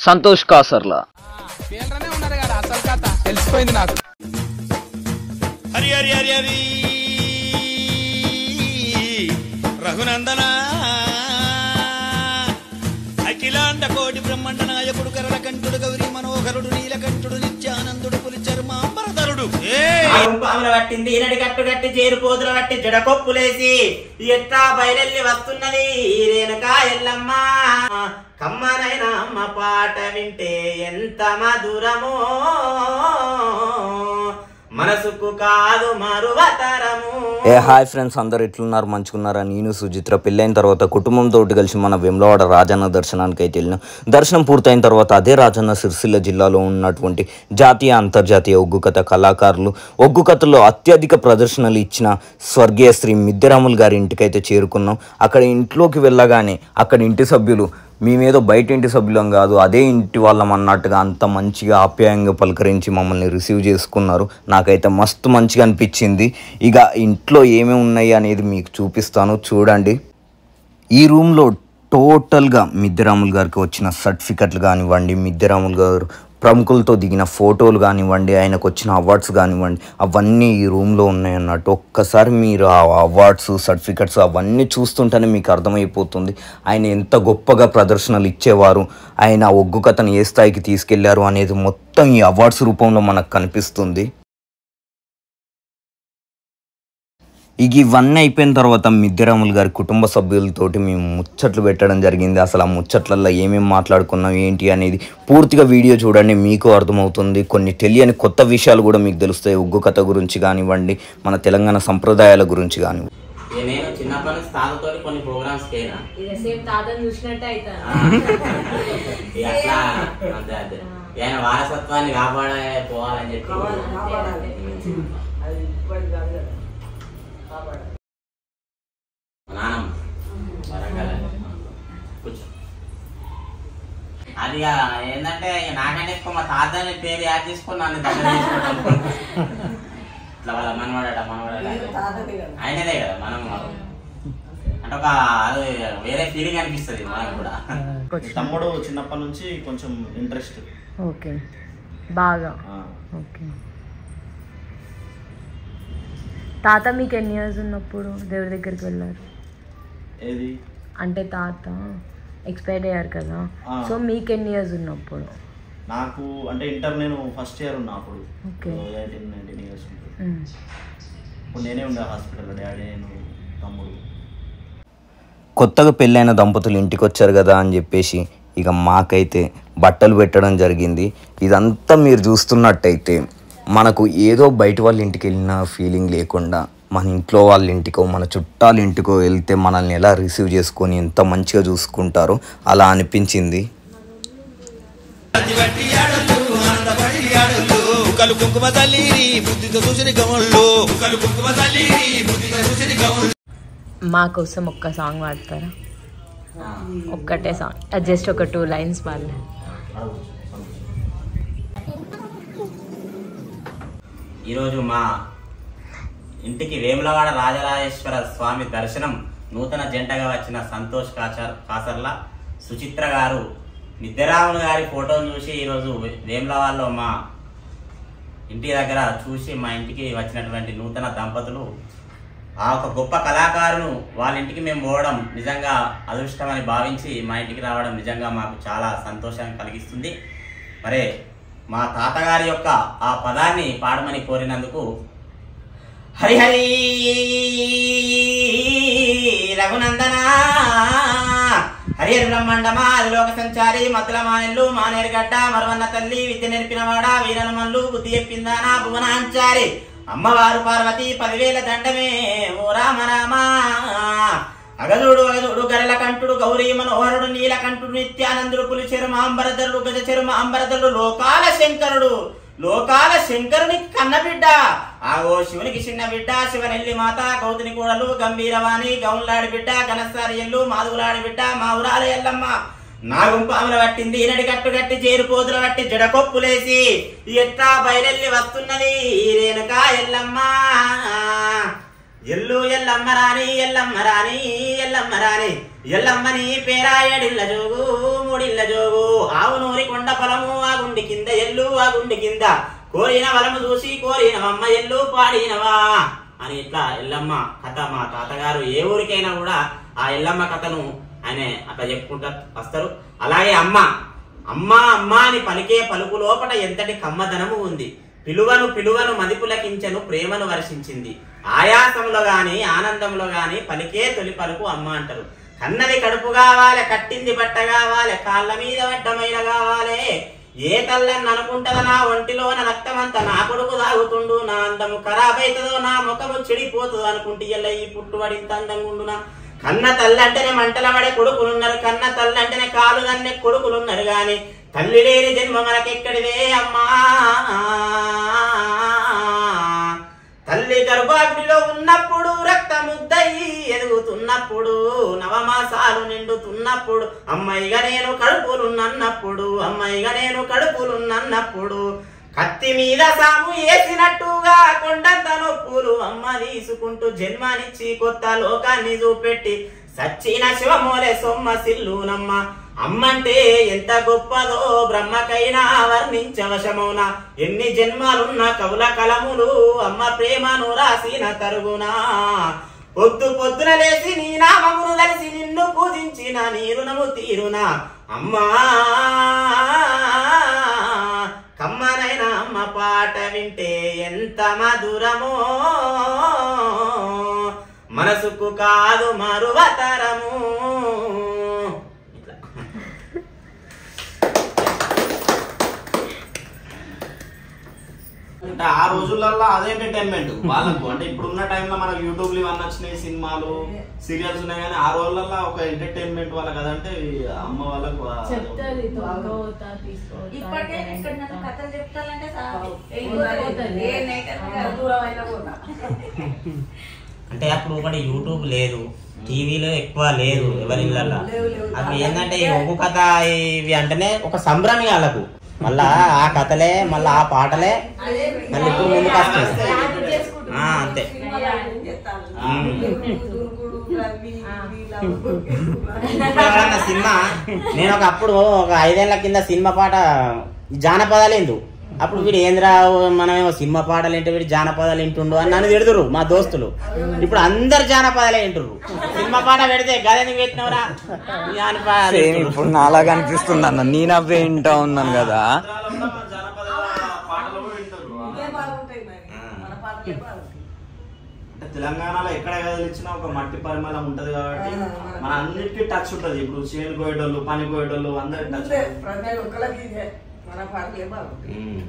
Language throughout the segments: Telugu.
సంతోష్ కాసర్లా పేర్లనే ఉన్నారు కదా అసలు కథ తెలిసిపోయింది నాకు హరి హరి హరి హరి రఘునందన అఖిలాండ కోటి బ్రహ్మాండ నాయకుడు కరళ కంఠుడు గౌరీ మనోహరుడు నీలకంఠుడు నిత్యానందుడు పులి చర్మాంబరధరుడు పాముల పట్టింది ఈనడి కట్టు కట్టి చేరు పోతుల పట్టి జడకొప్పులేసి ఎట్టా బయలెల్లి వస్తున్నది రేణుకా ఎల్లమ్మ కమ్మనైన అమ్మ పాట వింటే ఎంత మధురమో మనసుకు కాదు మరువతరము ఏ హాయ్ ఫ్రెండ్స్ అందరు ఎట్లున్నారు మంచుకున్నారా నేను సుచిత్ర పెళ్ళైన తర్వాత కుటుంబంతో కలిసి మన వెమ్లవాడ రాజన్న దర్శనానికి అయితే వెళ్ళినాం దర్శనం పూర్తయిన తర్వాత అదే రాజన్న సిరిసిల్ల జిల్లాలో ఉన్నటువంటి జాతీయ అంతర్జాతీయ ఒగ్గు కథ కళాకారులు ఒగ్గు కథలో అత్యధిక ప్రదర్శనలు ఇచ్చిన స్వర్గీయ శ్రీ మిద్దెరాములు గారి ఇంటికైతే చేరుకున్నాం అక్కడ ఇంట్లోకి వెళ్ళగానే అక్కడ ఇంటి సభ్యులు మేమేదో బయట ఇంటి సభ్యులం కాదు అదే ఇంటి వాళ్ళం అన్నట్టుగా అంత మంచిగా ఆప్యాయంగా పలకరించి మమ్మల్ని రిసీవ్ చేసుకున్నారు నాకైతే మస్తు మంచిగా అనిపించింది ఇక ఇంట్లో ఏమేమి ఉన్నాయి అనేది మీకు చూపిస్తాను చూడండి ఈ రూమ్లో టోటల్గా మిద్దెరాములు గారికి వచ్చిన సర్టిఫికెట్లు కానివ్వండి మిద్దెరాములు గారు ప్రముఖులతో దిగిన ఫోటోలు కానివ్వండి ఆయనకు వచ్చిన అవార్డ్స్ కానివ్వండి అవన్నీ ఈ రూమ్లో ఉన్నాయన్నట్టు ఒక్కసారి మీరు ఆ అవార్డ్స్ సర్టిఫికెట్స్ అవన్నీ చూస్తుంటేనే మీకు అర్థమైపోతుంది ఆయన ఎంత గొప్పగా ప్రదర్శనలు ఇచ్చేవారు ఆయన ఒగ్గు కథను ఏ స్థాయికి తీసుకెళ్లారు అనేది మొత్తం ఈ అవార్డ్స్ రూపంలో మనకు కనిపిస్తుంది ఇక ఇవన్నీ అయిపోయిన తర్వాత మిద్దెరాములు గారి కుటుంబ సభ్యులతోటి మేము ముచ్చట్లు పెట్టడం జరిగింది అసలు ఆ ముచ్చట్లలో ఏమేమి మాట్లాడుకున్నాం ఏంటి అనేది పూర్తిగా వీడియో చూడండి మీకు అర్థమవుతుంది కొన్ని తెలియని కొత్త విషయాలు కూడా మీకు తెలుస్తాయి ఉగ్గు కథ గురించి కానివ్వండి మన తెలంగాణ సంప్రదాయాల గురించి కానివ్వండి ఇక నేను చిన్నప్పటి నుంచి తాతతోటి కొన్ని ప్రోగ్రామ్స్ కేనా ఇక సేమ్ తాతను చూసినట్టే అవుతాను ఇక అట్లా అంతే అంతే ఆయన వారసత్వాన్ని కాపాడే పోవాలని చెప్పి మా నాన్నమ్మ వరంగల్ కూర్చో అది ఇక ఏంటంటే ఇక నాకంటే ఎక్కువ మా తాతని పేరు యాడ్ చేసుకొని నన్ను దగ్గర తీసుకుంటాను ఇట్లా వాళ్ళ మనవాడట మనవాడట ఆయనదే కదా మనం అంటే ఒక అది వేరే ఫీలింగ్ అనిపిస్తుంది మనకు కూడా తమ్ముడు చిన్నప్పటి నుంచి కొంచెం ఇంట్రెస్ట్ ఓకే బాగా ఓకే తాత మీకు ఎన్ని ఇయర్స్ ఉన్నప్పుడు దేవుడి దగ్గరికి వెళ్ళారు ఏది అంటే తాత ఎక్స్పైర్ అయ్యారు కదా ఆ. సో మీకు ఎన్ని ఇయర్స్ ఉన్నప్పుడు నాకు అంటే ఇంటర్ నేను ఫస్ట్ ఇయర్ ఉన్నా అప్పుడు Okay. ఎయిటీన్ నైన్టీన్ ఇయర్స్ ఉంటుంది మ్మ్. ఇప్పుడు నేనే ఉండే హాస్పిటల్లో డాడీ నేను తమ్ముడు కొత్తగా పెళ్ళైన దంపతులు ఇంటికి వచ్చారు కదా అని చెప్పేసి ఇక మాకైతే బట్టలు పెట్టడం జరిగింది ఇదంతా మీరు చూస్తున్నట్టయితే మనకు ఏదో బయట వాళ్ళ ఇంటికి వెళ్ళిన ఫీలింగ్ లేకుండా మన ఇంట్లో వాళ్ళ ఇంటికో మన చుట్టాల ఇంటికో వెళ్తే మనల్ని ఎలా రిసీవ్ చేసుకొని ఎంత మంచిగా చూసుకుంటారో అలా అనిపించింది కలు కుంకుమ తల్లి బుద్ధితో చూసిన గమళ్ళు కలు కుంకుమ తల్లి బుద్ధితో చూసిన గమళ్ళు మా కోసం ఒక్క సాంగ్ పాడతారా ఒక్కటే సాంగ్ జస్ట్ ఒక టూ లైన్స్ పాడలే ఈరోజు మా ఇంటికి వేములవాడ రాజరాజేశ్వర స్వామి దర్శనం నూతన జంటగా వచ్చిన సంతోష్ కాచర్ కాసర్ల సుచిత్ర గారు నిద్యరాములు గారి ఫోటోను చూసి ఈరోజు వే- వేములవాడలో మా ఇంటి దగ్గర చూసి మా ఇంటికి వచ్చినటువంటి నూతన దంపతులు ఆ ఒక గొప్ప కళాకారును వాళ్ళ ఇంటికి మేము పోవడం నిజంగా అదృష్టమని భావించి మా ఇంటికి రావడం నిజంగా మాకు చాలా సంతోషాన్ని కలిగిస్తుంది మరే మా తాతగారి యొక్క ఆ పదాన్ని పాడమని కోరినందుకు హరిహరి రఘునందన హరిహరి బ్రహ్మాండమా అదిలోక సంచారి మతుల మానెల్లు మానేరుగడ్డ మరవన్న తల్లి విద్య నేర్పినవాడ వీరల మల్లు బుద్ధి చెప్పిందానా భువనాంచారి అమ్మవారు పార్వతి పదివేల దండమే ఓ రామ రామా అగదుడు అగదుడు గరల కంఠుడు గౌరీ మనోహరుడు నీలకంఠుడు నిత్యానందుడు పులి చెరుమ అంబరధరుడు గజ చెరుమ అంబరధరుడు లోకాల శంకరుడు లోకాల శంకరుని కన్నబిడ్డ ఆగో శివునికి చిన్న బిడ్డ శివనెల్లి మాత గౌతుని కూడలు గంభీరవాణి గౌన్లాడి బిడ్డ గణసారి ఎల్లు మాదుగులాడి బిడ్డ మా ఊరాల ఎల్లమ్మ నాగుంపాముల పట్టింది ఈనడి కట్టు కట్టి చేరు పోతుల పట్టి జడకొప్పులేసి ఎట్టా బయలెల్లి వస్తున్నది రేణుకా ఎల్లమ్మ ఎల్లు ఎల్లమ్మ రాని ఎల్లమ్మ రాని ఎల్లమ్మ రాని ఎల్లమ్మని పేరాయడిల్ల జోగు మూడిళ్ళ జోగు ఆవు నూరి కొండ పొలము ఆ గుండి కింద ఎల్లు ఆ గుండి కింద కోరిన వలము చూసి కోరినవమ్మ ఎల్లు పాడినవా అని ఇట్లా ఎల్లమ్మ కథ మా తాతగారు ఏ ఊరికైనా కూడా ఆ ఎల్లమ్మ కథను ఆయన అట్లా చెప్పుకుంటా వస్తారు అలాగే అమ్మ అమ్మ అమ్మ అని పలికే పలుకు లోపట ఎంతటి కమ్మదనము ఉంది పిలువను పిలువను మదిపులకించను ప్రేమను వర్షించింది ఆయాసంలో గాని ఆనందంలో గాని పలికే తొలి పలుకు అమ్మ అంటారు కన్నది కడుపు కావాలి కట్టింది బట్ట కావాలి కాళ్ళ మీద వడ్డమైన కావాలి ఏ తల్లని అనుకుంటదా నా ఒంటిలోన రక్తమంతా నా కొడుకు తాగుతుండు నా అందము ఖరాబ్ అవుతుందో నా ముఖము చెడిపోతుందో అనుకుంటే ఇలా ఈ పుట్టుబడి ఇంత అందంగా ఉండునా కన్న తల్లి అంటేనే మంటల పడే కొడుకులున్నారు కన్న తల్లి అంటేనే కాలు దన్నే కొడుకులున్నారు గాని తల్లి లేని జన్మ మనకెక్కడిదే అమ్మా తల్లి గర్భాగ్నిలో ఉన్నప్పుడు రక్తముద్దయి ఎదుగుతున్నప్పుడు నవమాసాలు నిండుతున్నప్పుడు అమ్మాయిగా నేను కడుపులున్నప్పుడు అమ్మాయిగా నేను కడుపులున్నప్పుడు కత్తి మీద సాము వేసినట్టుగా కొండంత నొప్పులు అమ్మ తీసుకుంటూ జన్మనిచ్చి కొత్త లోకాన్ని చూపెట్టి సచ్చిన శివమోలే సొమ్మ సిల్లునమ్మ అమ్మంటే ఎంత గొప్పదో బ్రహ్మకైనా వర్ణించవశమౌన ఎన్ని జన్మాలున్న కవుల కలములు అమ్మ ప్రేమను రాసిన తరుగునా పొద్దు పొద్దున లేచి నీ నామమును కలిసి నిన్ను పూజించిన నీ రుణము తీరునా అమ్మా కమ్మనైన అమ్మ పాట వింటే ఎంత మధురమో మనసుకు కాదు మరువతరము ఇట్లా అంటే ఆ రోజులలో అదే ఎంటర్టైన్మెంట్ వాళ్ళకు అంటే ఇప్పుడున్న టైంలో మనకు యూట్యూబ్ లో ఇవన్నీ వచ్చినాయి సినిమాలు సీరియల్స్ ఉన్నాయి కానీ ఆ రోజులలో ఒక ఎంటర్టైన్మెంట్ వాళ్ళకి అదంటే ఈ అమ్మ వాళ్ళకు ఆ- చెప్తాది తొంగవుతా తీసుకోవతా ఇప్పటికే ఇక్కడ నన్ను కథలు చెప్తానంటే చాలు. వెళ్ళిపోతుంది. ఏ నేకన్నా కాదు, దూరం అయినా కూడా. అంటే అప్పుడు ఒకటి యూట్యూబ్ లేదు టీవీలో ఎక్కువ లేదు ఎవరి ఇళ్ళల్లో లేవు, లేవు. అప్పుడు ఏంటంటే ఈ ఒగ్గు కథ ఇవి అంటేనే ఒక సంభ్రమి వాళ్ళకు మళ్ళా ఆ కథలే మళ్ళా ఆ పాటలే అదే మళ్ళీ ఇప్పుడు ముందుకు వస్తుంది యాక్ట్ చేసుకుంటున్నాం. ఆ, అంతే. సినిమాలో యాక్ట్ చేస్తాను. మ్మ్. దురుకుడు, దురుకుడు, రవి, వీళ్ళ ఇప్పుడు ఎవరన్నా సినిమా నేను ఒక అప్పుడు ఒక ఐదేళ్ల కింద సినిమా పాట జానపదాలేందు అప్పుడు వీడు ఏంద్రా మనమేమో సినిమా పాటలు ఏంటి వీడు జానపదాలు వింటుండు అని నన్ను తిడుతురు మా దోస్తులు ఇప్పుడు అందరు జానపదాలే వింటురు సినిమా పాట పెడితే గదని పెట్టినవరా జానపదాలు సేమ్ వింటుర్రు. ఇప్పుడు నాలాగా అనిపిస్తుంది అన్న నేను అవే వింటా ఉన్నాను కదా ఆంధ్రాలో కూడా మన జానపద పాటలు కూడా వింటారు ఇవే బాగుంటాయి మరి మన పాటలే బాగుంటాయి అంటే తెలంగాణలో ఎక్కడ కదిలిచ్చినా ఒక మట్టి పరిమళం ఉంటది కాబట్టి మన అన్నిటికీ టచ్ ఉంటది ఇప్పుడు చేను కోయటోళ్ళు పని కోయటోళ్ళు అందరికి టచ్ ఉందే, ప్రతి ఒక్కరికి ఇదే మన పాటలే బాగుంటాయి ఉమ్.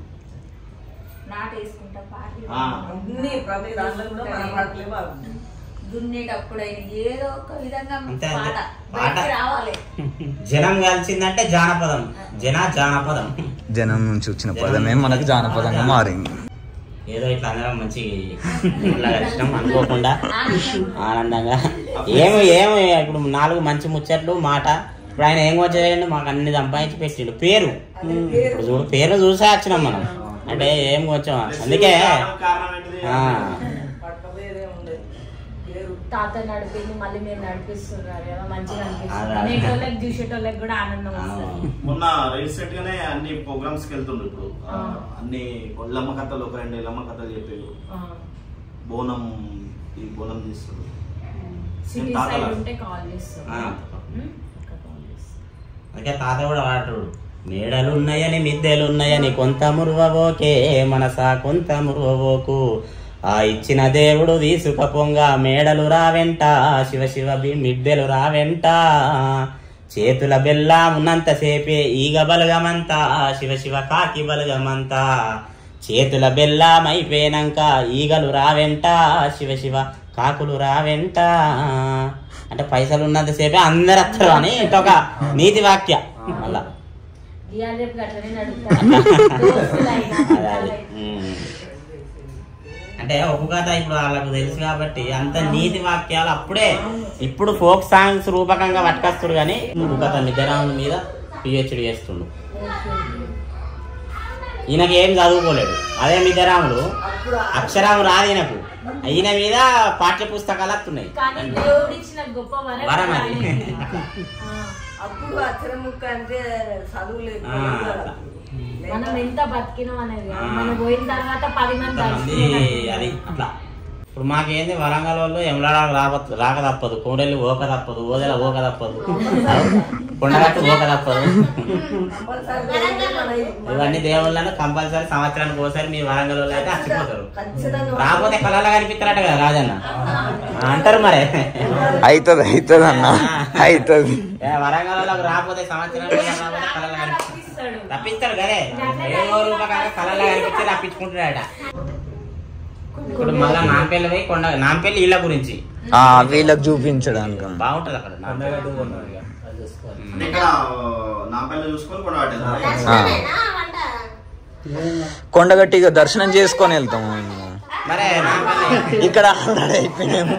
నాటేసుకుంటా పాటలు ఆ. అన్ని ప్రతి దాంట్లో కూడా మన పాటలే బాగుంటాయి దున్నేటప్పుడైనా ఏదో ఒక విధంగా అంతే, అంతే. పాట పాట. బయటికి రావాలి జనం కలిసిందంటే జానపదం జన జానపదం జనం నుంచి వచ్చిన పదమే మనకు జానపదంగా మారింది ఏదో ఇట్లా అందరం మంచి ఇట్లా కలిసినాం అనుకోకుండా ఆనందంగా ఏమి ఏమి ఇప్పుడు నాలుగు మంచి ముచ్చట్లు మాట ఇప్పుడు ఆయన ఏం వచ్చేయండి మాకు అన్ని సంపాదించి పెట్టిండు పేరు ఇప్పుడు చూడు పేరు చూసే వచ్చినాం మనం అంటే ఏం వచ్చాం అందుకే కారణం ఏంటిది ఆ, పట్టపోయేదే ఉండేది పేరు తాత నడిపింది మళ్ళీ మీరు నడిపిస్తున్నారు కదా మంచిగా అనిపిస్తుంది అదే. వినేటోళ్ళకి చూసేటోళ్ళకి కూడా ఆనందం వస్తుంది మొన్న రీసెంట్ గానే అన్ని ప్రోగ్రామ్స్ కి వెళ్తుండ్రు ఇప్పుడు ఆ, అన్ని కొల్లమ్మ కథలు ఒక రెండు ఎల్లమ్మ కథలు చెప్పారు ఆ. బోనం ఈ బోనం తీస్తారు సిటీ తాతలా? సైడ్ ఉంటే కాల్ చేస్తాం ఆ. ఉమ్? ఇంకా కాల్ చేస్తాం. అందుకే తాత కూడా వాడతాడు మేడలు ఉన్నాయని మిద్దెలు ఉన్నాయని కొంత మురువబోకే మనసా కొంత మురువబోకు ఆ ఇచ్చిన దేవుడు తీసుకపోంగా మేడలు రావెంట శివ శివ బి- మిద్దెలు రావెంట చేతుల బెల్లా ఉన్నంతసేపే ఈగ బలగమంతా శివ శివ కాకి బలగమంతా చేతుల బెల్లం అయిపోయినాక ఈగలు రావెంట శివ శివ కాకులు రావెంట అంటే పైసలు ఉన్నంతసేపే అందరు వస్తారు అని ఒక నీతి వాక్య అలా ఇవాళ రేపు అట్లనే నడుపుతారు దోస్తులైనా, అదే అది. చుట్టాలైనా. ఉమ్. అంటే ఒక కథ ఇప్పుడు వాళ్ళకు తెలుసు కాబట్టి అంత నీతి వాక్యాలు అప్పుడే ఇప్పుడు ఫోక్ సాంగ్స్ రూపకంగా పట్టుకొస్తుడు కానీ ఒక కథ నిద్రాముల మీద పిహెచ్డి చేస్తుండు ఈయనకి ఏం చదువుకోలేడు అదే మిద్దరాముడు అక్షరం రాదు ఈయనకు ఈయన మీద పాఠ్య పుస్తకాలు వస్తున్నాయి కానీ దేవుడు ఇచ్చిన గొప్ప వరం వరం అది. ఆయనకి. ఆ. అప్పుడు అక్షర ముక్క అంటే చదువు లేదు ఆ, అట్లా. మనం ఎంత బతికినాం అనేది కాదు. మనం పోయిన తర్వాత పది మంది కొంతమంది తలుచుకునేటట్టు. అది అట్లా ఇప్పుడు మాకేంది వరంగల్ వాళ్ళు ఎమలాడ రాక రాక తప్పదు కోడెల్లి ఓక తప్పదు ఓదెల ఓక తప్పదు కొండగట్టు ఓక తప్పదు ఇవన్నీ దేవుళ్ళను కంపల్సరీ సంవత్సరానికి ఒకసారి మీ వరంగల్ వాళ్ళు అయితే అచ్చిపోతారు ఖచ్చితంగా రాకపోతే కళలో కనిపిస్తారట కదా రాజన్న ఆ, అంటారు మరి అవుతుంది అవుతుంది అన్న అవుతుంది ఏ, వరంగల్ వాళ్ళకి రాకపోతే సంవత్సరానికి రాకపోతే కళలో కనిపిస్తారు తప్పిస్తాడు కదే ఏదో రూపాయలు కళలో కనిపిస్తే రప్పించుకుంటాడట ఇప్పుడు మళ్ళా నాంపల్లి పోయి కొండ నాంపల్లి ఇళ్ళ గురించి ఆ, వీళ్ళకి చూపించడానికి బాగుంటది అక్కడ నాంపల్లి. ఇక్కడ నాపల్లి చూసుకొని కూడా ఆ. కొండగట్టిగా దర్శనం చేసుకొని వెళ్తాము మేము. మరే నాంపల్లి ఇక్కడ ఆల్రెడీ అయిపోయినాము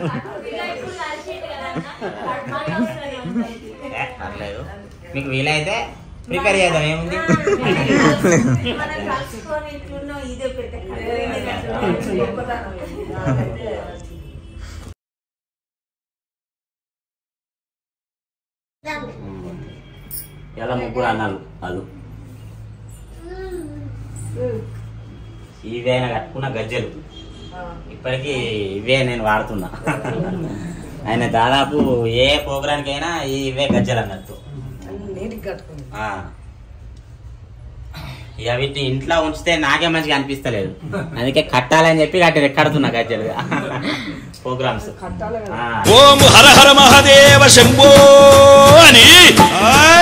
ఏ, పర్లేదు మీకు వీలైతే ప్రిపేర్ చేద్దాం ఏముంది మనం కలుసుకొని ఇట్లున్నాం ఇదే పెద్ద గొప్పతనం ఇది. నాకైతే ఎలా ముగ్గురు అన్నారు అది ఇవే ఆయన కట్టుకున్న గజ్జలు ఇప్పటికీ ఇవే నేను వాడుతున్నా ఆయన దాదాపు ఏ ప్రోగ్రామ్కి అయినా ఇవే గజ్జలు అన్నట్టు నీటికి కట్టుకుంది ఆ. ఇక వీటిని ఇంట్లో ఉంచితే నాకే మంచిగా అనిపిస్తలేదు అందుకే కట్టాలని చెప్పి కట్టి కడుతున్నా గజ్జలుగా ప్రోగ్రామ్స్ కట్టాలి కదా ఆ. ఓం హర హర మహాదేవ శంభో అని ఆ